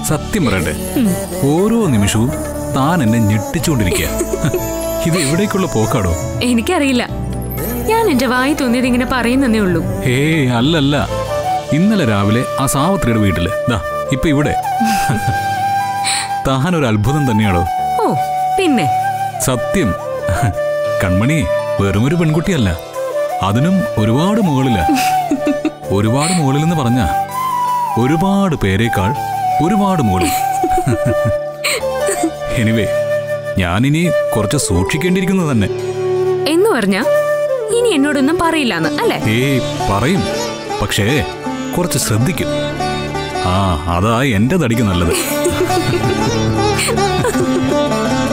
സത്യം പറയട്ടെ ഓരോ നിമിഷവും താൻ എന്നെ ഞെട്ടിച്ചുകൊണ്ടിരിക്കുക ഇത് എവിടേക്കുള്ള പോക്കാടോ എനിക്കറിയില്ല ഞാൻ എന്റെ വായി തോന്നിയത് ഇങ്ങനെ പറയുന്നേ ഉള്ളൂ ഹേ അല്ലല്ല ഇന്നലെ രാവിലെ ആ സാവത്രിയുടെ വീട്ടില് ദാ ഇപ്പൊ ഇവിടെ താൻ ഒരു അത്ഭുതം തന്നെയാണോ ഓ പിന്നെ സത്യം കൺമണി വെറുമൊരു പെൺകുട്ടിയല്ല അതിനും ഒരുപാട് മുകളില ഒരുപാട് മുകളിലെന്ന് പറഞ്ഞ ഒരുപാട് പേരേക്കാൾ ഒരുപാട് മുകളിൽ എനിവേ ഞാനിനി കുറച്ച് സൂക്ഷിക്കേണ്ടിയിരിക്കുന്നത് തന്നെ എന്ന് പറഞ്ഞ ഇനി എന്നോടൊന്നും പറയില്ലാന്ന് അല്ലേ ഏയ് പറയും പക്ഷേ കുറച്ച് ശ്രദ്ധിക്കും ആ അതാ എന്റെ തടിക്ക് നല്ലത്